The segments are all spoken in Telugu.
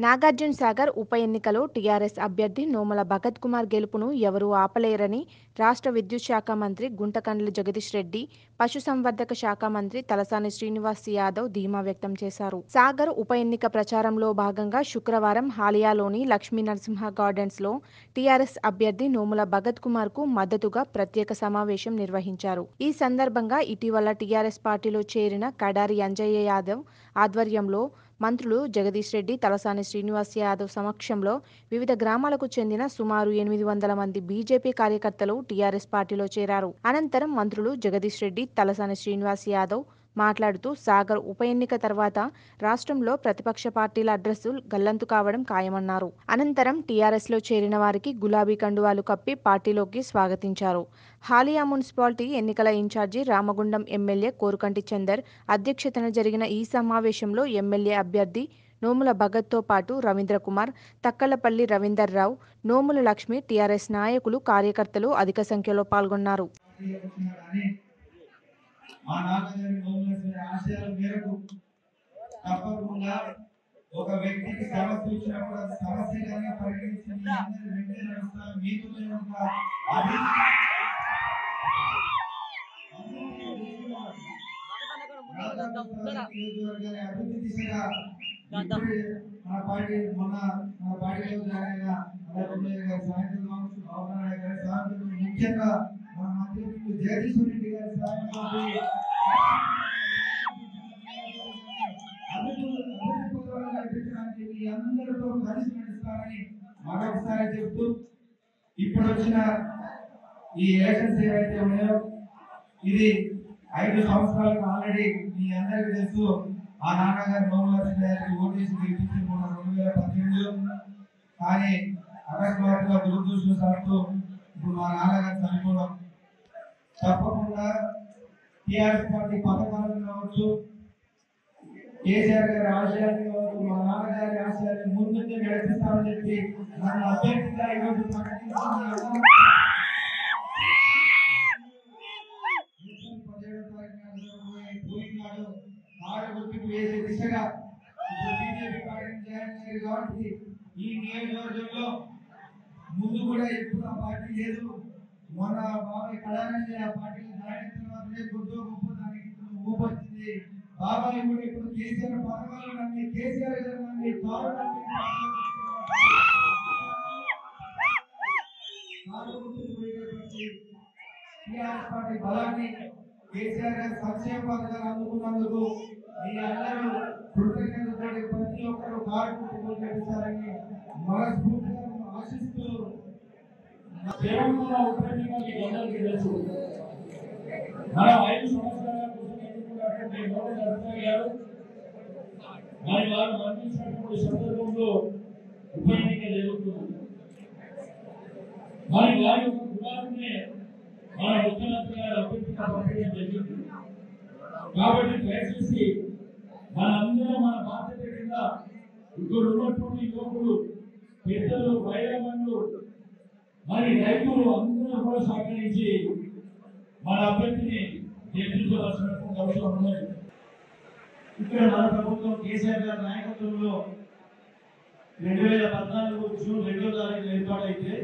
నాగార్జున సాగర్ ఉప ఎన్నికలో టీఆర్ఎస్ అభ్యర్థి నోముల భగత్ కుమార్ గెలుపును ఎవరూ ఆపలేరని రాష్ట్ర విద్యుత్ శాఖ మంత్రి గుంటకండ్ల జగదీష్ రెడ్డి పశుసంవర్ధక శాఖ మంత్రి తలసాని శ్రీనివాస్ యాదవ్ ధీమా వ్యక్తం చేశారు సాగర్ ఉప ఎన్నిక ప్రచారంలో భాగంగా శుక్రవారం హాలియాలోని లక్ష్మీ నరసింహ గార్డెన్స్ లో టీఆర్ఎస్ అభ్యర్థి నోముల భగత్ కుమార్ కు మద్దతుగా ప్రత్యేక సమావేశం నిర్వహించారు ఈ సందర్భంగా ఇటీవల టీఆర్ఎస్ పార్టీలో చేరిన కడారి అంజయ్య యాదవ్ ఆధ్వర్యంలో మంత్రులు జగదీష్ రెడ్డి తలసాని శ్రీనివాస్ యాదవ్ సమక్షంలో వివిధ గ్రామాలకు చెందిన సుమారు ఎనిమిది వందల మంది బీజేపీ కార్యకర్తలు టీఆర్ఎస్ పార్టీలో చేరారు అనంతరం మంత్రులు జగదీష్ రెడ్డి తలసాని శ్రీనివాస్ యాదవ్ మాట్లాడుతూ సాగర్ ఉప ఎన్నిక తర్వాత రాష్ట్రంలో ప్రతిపక్ష పార్టీల అడ్రస్సు గల్లంతు కావడం ఖాయమన్నారు అనంతరం టీఆర్ఎస్ లో చేరిన వారికి గులాబీ కండువాలు కప్పి పార్టీలోకి స్వాగతించారు హాలియా మున్సిపాలిటీ ఎన్నికల ఇన్ఛార్జి రామగుండం ఎమ్మెల్యే కోరుకంటి చందర్ అధ్యక్షతన జరిగిన ఈ సమావేశంలో ఎమ్మెల్యే అభ్యర్థి నోముల భగత్తో పాటు రవీంద్ర కుమార్ తక్కలపల్లి రవీందర్ రావు నోముల లక్ష్మి టీఆర్ఎస్ నాయకులు కార్యకర్తలు అధిక సంఖ్యలో పాల్గొన్నారు కానీ మా నాన్నగారి మౌనమైన ఆశయాల మేరకు తప్పకుండా ఒక వ్యక్తికి సమస్య వచ్చినప్పుడు అది సమస్యగానే పరిగణించి మీ అందరి వెంటే నడుస్తా మీతోనే ఉంటా అది నియోజకవర్గాన్ని అభివృద్ధి దిశగా ఇప్పుడే మన పార్టీ మొన్న మన పార్టీలో జాయిన్ అయిన అడగొండయ్య గారి సాయంత్రం కావచ్చు బాబునారాయణ గారి సాయంత్రం ముఖ్యంగా మన మంత్రి జగదీశ్వర రెడ్డి గారి సాయంత్రం అభివృద్ధి అభివృద్ధి పథకాలు నడిపించడానికి మీ అందరితో కలిసి నడుస్తారని మరొకసారి చెప్తూ ఇప్పుడు వచ్చిన ఈ ఎలక్షన్స్ ఏవైతే ఉన్నాయో ఇది ఐదు సంవత్సరాలకు ఆల్రెడీ మీ అందరికీ తెలుసు ఆ నాన్నగారు మోహన్ గారికి ఓటు వేసి గెలిపించిన మొన్న రెండు వేల పద్దెనిమిదిలో కానీ అకస్మాత్తుగా దురదృష్టవశాత్తు ఇప్పుడు మా నాన్నగారు చనిపోవడం తప్పకుండా టిఆర్ఎస్ పార్టీ పథకాలను కావచ్చు కేసీఆర్ గారి ఆశయాన్ని కావచ్చు మా నాన్నగారి ఆశయాన్ని ముందుండి నడిపిస్తామని చెప్పి నన్ను అభ్యర్థిగా ఈరోజు ప్రకటించిన పదిహేడో తారీఖు నాడు జరగబోయే పోలింగ్ నాడు ఆరు గుర్తుకు వేసే దిశగా ఇప్పుడు బీజేపీ పార్టీ జాయిన్ అయ్యారు కాబట్టి ఈ నియోజకవర్గంలో ముందు కూడా ఎప్పుడు ఆ పార్టీ లేదు మొన్న బాబాయ్ కళానంజలి ఆ పార్టీలో జాయిన్ అయిన తర్వాతనే కొద్దో గొప్ప దానికి ఇప్పుడు ఊపు వచ్చింది బాబాయ్ కూడా ఇప్పుడు కేసీఆర్ పథకాలు నమ్మి కేసీఆర్ గారు నమ్మి కారు నమ్మి కారు గుర్తుకు పోయేటువంటి టీఆర్ఎస్ పార్టీ బలాన్ని కేసీఆర్ గారి సంక్షేమ పథకాలు అందుకున్నందుకు మీ అందరూ కృతజ్ఞతతో ప్రతి ఒక్కరు కారు గుర్తుకు నడిపిస్తారని మనస్ఫూర్తిగా ఆశిస్తూ తెలంగాణ ఉప ఎన్నిక మీకు అందరికీ తెలుసు మనం ఐదు సంవత్సరాల కోసం ఎన్నుకున్నటువంటి మోడీ నరసింహ గారు మరి వారు మరణించినటువంటి సందర్భంలో ఉప ఎన్నిక జరుగుతుంది మరి వారి యొక్క కుమారుడిని మన ముఖ్యమంత్రి గారు అభ్యర్థిగా పంపించడం జరిగింది కాబట్టి దయచేసి మనందరం మన బాధ్యత కింద ఇక్కడ ఉన్నటువంటి యువకులు పెద్దలు వైరమన్లు మరి రైతులు అందరూ కూడా సహకరించి మన అభ్యర్థిని గెలిపించవలసినటువంటి అవసరం ఉన్నది ఇక్కడ మన ప్రభుత్వం కేసీఆర్ గారి నాయకత్వంలో రెండు వేల పద్నాలుగు జూన్ రెండో తారీఖు ఏర్పాటైతే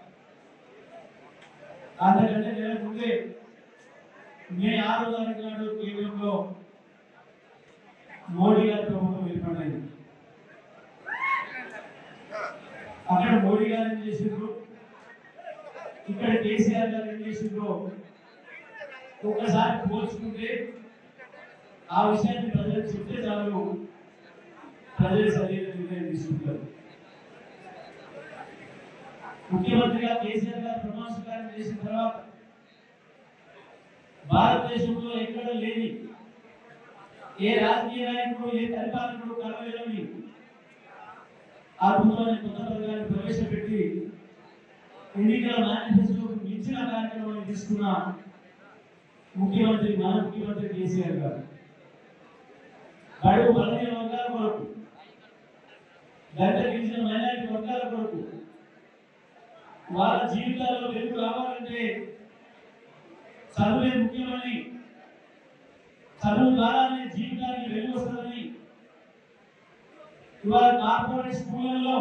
అంతకంటే నెల ముందే మే ఆరో తారీఖు నాడు కేంద్రంలో మోడీ గారి ప్రభుత్వం ఏర్పాటైంది అక్కడ మోడీ గారు ఏం చేసిండ్రు ఇక్కడ కేసీఆర్ గారు ఏం చేసిండ్రో ఒక్కసారి పోల్చుకుంటే ఆ విషయాన్ని ప్రజలకు చెప్తే చాలు ప్రజలు సరైన నిర్ణయం తీసుకుంటారు ముఖ్యమంత్రిగా కేసీఆర్ గారు ప్రమాణ స్వీకారం చేసిన తర్వాత భారతదేశంలో ఎక్కడ లేని ఏ రాజకీయ నాయకుడు ఏ పరిపాలకుడు కలవేలని అద్భుతమైన కొత్త పథకాన్ని ప్రవేశపెట్టి ఎన్నికల మేనిఫెస్టోకు మించిన కార్యక్రమాన్ని తీసుకున్న ముఖ్యమంత్రి మన ముఖ్యమంత్రి కేసీఆర్ గారు బడుగు బలహీన వర్గాల కొరకు దళిత గిరిజన మైనారిటీ వర్గాల కొరకు వాళ్ళ జీవితాల్లో వెలుగు రావాలంటే చదువే ముఖ్యమని చదువు ద్వారానే జీవితానికి వెలుగు వస్తుందని ఇవాళ కార్పొరేట్ స్కూళ్ళలో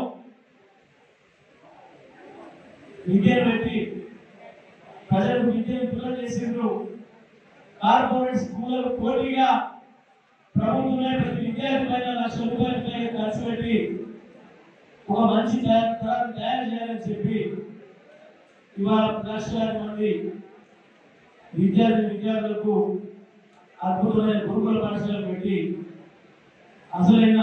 విద్యను పెట్టి ప్రజలకు విద్యను పిల్ల చేసిండ్రు కార్పొరేట్ స్కూళ్ళకు పోటీగా ప్రభుత్వమే ప్రతి విద్యార్థి పైన లక్ష రూపాయల పైన ఖర్చు పెట్టి ఒక మంచి తయారు తరాన్ని తయారు చేయాలని చెప్పి ఇవాళ లక్షలాది మంది విద్యార్థి విద్యార్థులకు అద్భుతమైన గురుకుల పాఠశాలలు పెట్టి అసలైన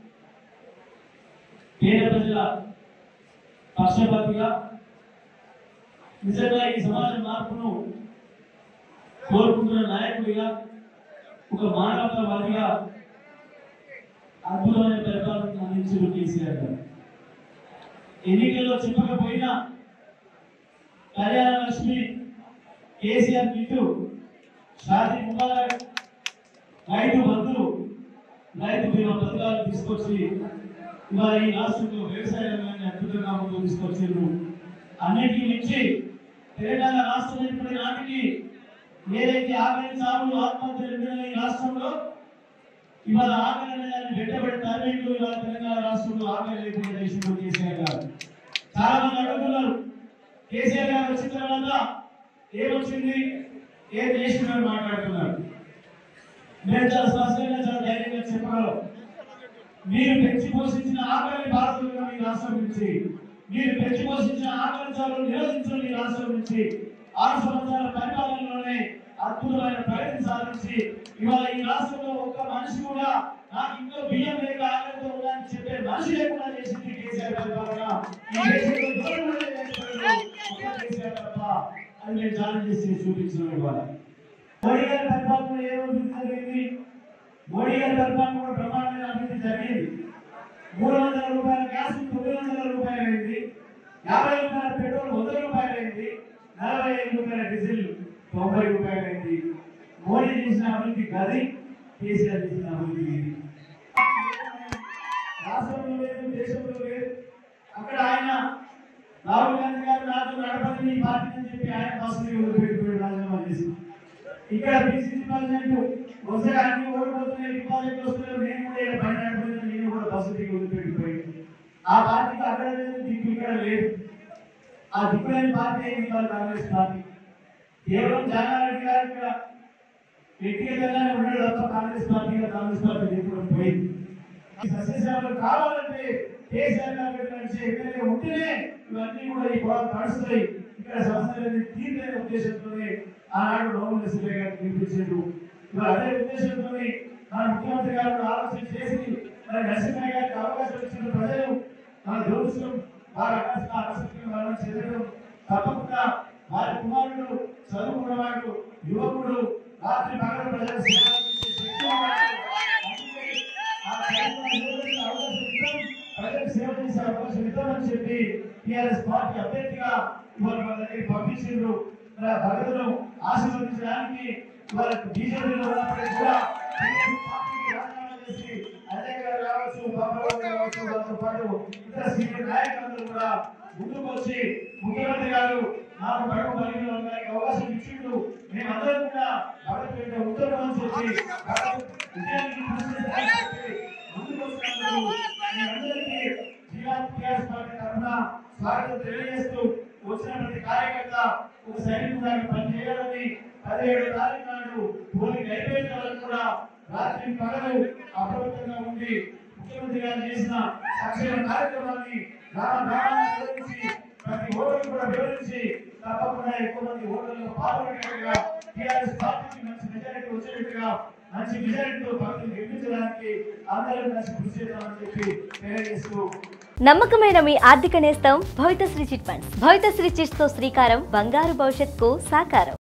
పేద ప్రజల పక్షపాతిగా నిజంగా ఈ సమాజ మార్పును కోరుకుంటున్న నాయకుడిగా ఒక మానవతావాదిగా అద్భుతమైన పరిపాలన అందించిన కేసీఆర్ గారు ఎన్నికల్లో చెప్పకపోయినా కళ్యాణ లక్ష్మి కేసీఆర్ కిట్టు షాదీ ముబారక్ రైతు బంధులు రైతు బీమా పథకాలు తీసుకొచ్చి ఇవాళ ఈ రాష్ట్రంలో వ్యవసాయ రంగాన్ని అద్భుతంగా ముందుకు తీసుకొచ్చారు అన్నిటికీ మించి తెలంగాణ రాష్ట్రం ఏర్పడిన నాటికి ఏదైతే ఆకలి చావులు ఆత్మహత్యలు ఎదురైన ఈ రాష్ట్రంలో ఇవాళ ఆకలి అనేదాన్ని వెంటబడి తరలిండు ఇవాళ తెలంగాణ రాష్ట్రంలో ఆకలి లేకుండా దేశంలో కేసీఆర్ గారు చాలా మంది అడుగుతున్నారు కేసీఆర్ గారు వచ్చిన తర్వాత ఏమొచ్చింది ఏం చేసినారు మాట్లాడుతున్నారు నేను చాలా స్పష్టంగా చాలా ధైర్యంగా చెప్పగలం మీరు పెంచి పోషించిన ఆకలి భారతంలో మీ రాష్ట్రం నుంచి మీరు పెంచి పోషించిన ఆకలి చాలు నిరోధించిన మీ రాష్ట్రం నుంచి ఆరు సంవత్సరాల పరిపాలనలోనే అద్భుతమైన ప్రగతి సాధించి ఇవాళ ఈ రాష్ట్రంలో ఒక్క మనిషి కూడా నాకు ఇంట్లో బియ్యం లేక ఆకలితో ఉన్నాయని చెప్పే మనిషి లేకుండా చేసింది కేసీఆర్ పరిపాలన ఈ దేశంలో ఎవరు కూడా చేయలేకపోయారు. ఒక్క కేసీఆర్ తప్ప అది నేను ఛాలెంజ్ చేసి చూపించిన ఇవాళ మోడీ గారి పరిపాలన ఏ రోజు జరిగింది మోడీ గారి పరిపాలన కూడా బ్రహ్మాండమైన అభివృద్ధి జరిగింది మూడు వందల రూపాయల గ్యాస్ తొమ్మిది వందల రూపాయలు అయింది యాభై రూపాయల పెట్రోల్ వంద రూపాయలు అయింది నలభై ఐదు రూపాయల డీజిల్ తొంభై రూపాయలు అయింది మోడీ చేసిన అభివృద్ధి గది కేసీఆర్ చేసిన అభివృద్ధి ఇది రాష్ట్రంలో లేదు దేశంలో లేదు అక్కడ ఆయన రాహుల్ గాంధీ గారు నాతో నడపని నీ పార్టీ అని చెప్పి ఆయన బస్సుని వదిలిపెట్టిపోయి రాజీనామా చేసి ఇక్కడ బీసీసీ ప్రెసిడెంట్ వస్తే అన్ని ఓడిపోతున్నాయి డిపాజిట్ వస్తున్నాయి నేను కూడా ఇక్కడ పని నడిపోయినా నేను కూడా బస్సు దిగి వదిలిపెట్టిపోయి ఆ పార్టీకి అక్కడ లేదు దిక్కు ఇక్కడ లేదు ఆ దిక్కులేని పార్టీ అయింది వాళ్ళ కాంగ్రెస్ పార్టీ కేవలం జానారెడ్డి గారు ఇక్కడ వ్యక్తిగతంగానే ఉన్నాడు తప్ప కాంగ్రెస్ పార్టీగా కాంగ్రెస్ పార్టీ దిక్కుని పోయింది ఈ సస్యశామలు కావాలంటే కేసీఆర్ గారు నడిచే ఎమ్మెల్యే ఉంటేనే ఇవన్నీ కూడా ఈ గొడవ నడుస్తాయి ఇక్కడ సమస్యలన్నీ తీర్చే ఉద్దేశంతోనే ఆనాడు నోముల సిద్ధయ్య గారు పిలిపించారు ఇవాళ అదే ఉద్దేశంతోనే మన ముఖ్యమంత్రి గారు కూడా ఆలోచన చేసి మరి నరసింహయ్య గారికి అవకాశం ఇచ్చిన ప్రజలు మన దురదృష్టం వారి ఆకస్మిక ఆకస్మిక మరణం చెందడం తప్పకుండా వారి కుమారుడు చదువుకున్నవాడు యువకుడు రాత్రి పగలు ప్రజల సేవ చేసే శక్తి ఉన్నవాడు. అందుకే ఆ ప్రజలకు యువకులకు అవకాశం ఇద్దాం, ప్రజలకు సేవ చేసే అవకాశం ఇద్దామని చెప్పి టిఆర్ఎస్ పార్టీ అభ్యర్థిగా ఇవాళ మన దగ్గరికి పంపించిండ్రు మరి ఆ భగతులు ఆశీర్వదించడానికి ఇవాళ బీజేపీలో ఉన్నప్పటికీ కూడా TRS పార్టీకి రాజీనామా చేసి అజయ్ గారు కావచ్చు బాబురావు గారు కావచ్చు వాళ్ళతో పాటు ఇతర సీనియర్ నాయకులందరూ కూడా ముందుకు వచ్చి ముఖ్యమంత్రి గారు నాకు కడుపు బలిగిన గారికి అవకాశం ఇచ్చిండు మేమందరం కూడా భగత్పేట ఉత్తరం అని చెప్పి భగత్ విజయానికి కృషి చేస్తామని చెప్పి ముందుకు వచ్చినందుకు మీ అందరికీ జిల్లా టీఆర్ఎస్ పార్టీ తరఫున స్వాగతం తెలియజేస్తూ వచ్చిన ప్రతి కార్యకర్త ఒక సైనికుడిగా పనిచేయాలని పదిహేడు తారీఖు నాడు పోలింగ్ అయిపోయిన వరకు కూడా రాత్రి పగలు అప్రమత్తంగా ఉండి ముఖ్యమంత్రి గారు చేసిన సంక్షేమ కార్యక్రమాన్ని గ్రామ గ్రామాన్ని వివరించి ప్రతి ఓటర్లు కూడా వివరించి తప్పకుండా ఎక్కువ మంది ఓటర్లు పాల్గొనేట్టుగా టీఆర్ఎస్ పార్టీకి మంచి మెజారిటీ వచ్చేట్టుగా మంచి మెజారిటీతో పార్టీని గెలిపించడానికి అందరూ కలిసి కృషి చేద్దామని చెప్పి తెలియజేస్తూ నమ్మకమైన మీ ఆర్థిక నేస్తం Bhavithasri chit funds Bhavithasri chits తో శ్రీకారం బంగారు భవిష్యత్కు సాకారం